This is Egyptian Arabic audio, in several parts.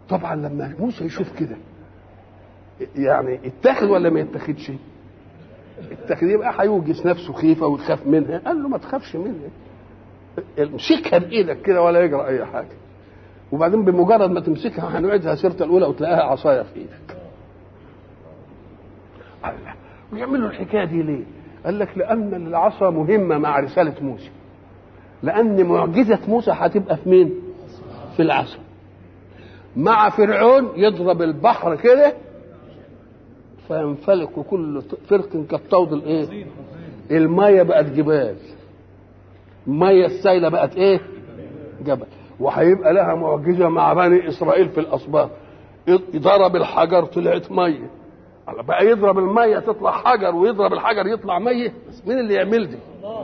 طبعا لما موسى يشوف كده يعني اتخذ ولا ما يتخذش اتخذ يبقى هيوجس نفسه خيفه ويخاف منها قال له ما تخافش منها امسكها بايدك كده ولا يجرى اي حاجه وبعدين بمجرد ما تمسكها هنعيدها سيرة الاولى وتلاقيها عصايه في ايدك الله ويعملوا الحكايه دي ليه قال لك لان العصا مهمه مع رساله موسى لان معجزه موسى هتبقى في مين في العصا مع فرعون يضرب البحر كده فينفلق كل فرق كالطود الايه الميه بقت جبال الميه السايله بقت ايه جبل وهيبقى لها معجزه مع بني اسرائيل في الاسباط ضرب الحجر طلعت ميه بقى يضرب الميه تطلع حجر ويضرب الحجر يطلع ميه بس مين اللي يعمل دي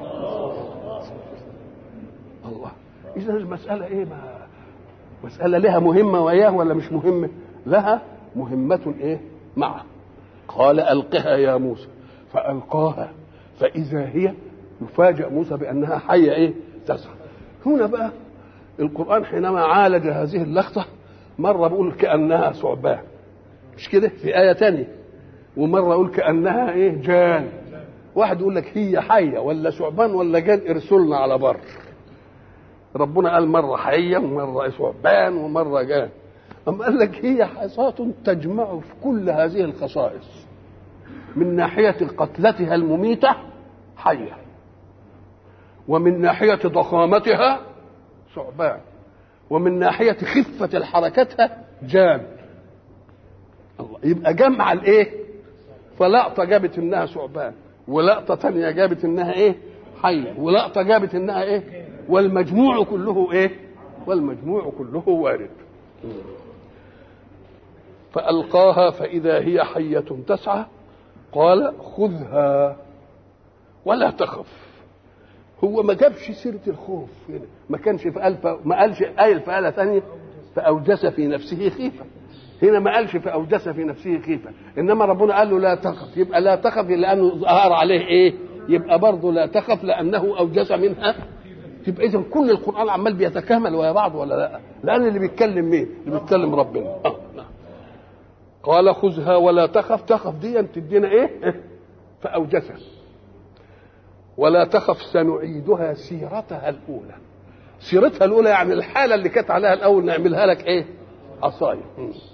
الله اذا المساله ايه ما مساله لها مهمه وياه ولا مش مهمه لها مهمه ايه معه قال القها يا موسى فالقاها فاذا هي يفاجأ موسى بانها حيه ايه تسعى هنا بقى القران حينما عالج هذه اللقطه مره بيقول كانها ثعبان مش كده في ايه تانية ومره يقول كانها ايه جان واحد يقول لك هي حيه ولا ثعبان ولا جان ارسلنا على بر ربنا قال مره حيه ومره ثعبان ومره جان أما قال لك هي حصاة تجمع في كل هذه الخصائص من ناحية قتلتها المميتة حية ومن ناحية ضخامتها ثعبان ومن ناحية خفة حركتها جان الله يبقى جمع الايه فلقطة جابت انها ثعبان ولقطة تانية جابت انها ايه حية ولقطة جابت انها ايه والمجموع كله ايه والمجموع كله وارد فألقاها فإذا هي حية تسعى قال خذها ولا تخف هو ما جابش سيرة الخوف هنا ما كانش في ألف ما قالش آية في آية ثانية فأوجس في نفسه خيفة هنا ما قالش فأوجس في نفسه خيفة إنما ربنا قال له لا تخف يبقى لا تخف لأنه ظهر عليه إيه يبقى برضه لا تخف لأنه أوجس منها يبقى إذا كل القرآن عمال بيتكامل ويا بعض ولا لا لأن اللي بيتكلم مين اللي بيتكلم ربنا آه. نعم. قال خذها ولا تخف تخف دي تدينا ايه فاوجسها ولا تخف سنعيدها سيرتها الاولى سيرتها الاولى يعني الحاله اللي كانت عليها الاول نعملها لك ايه عصايه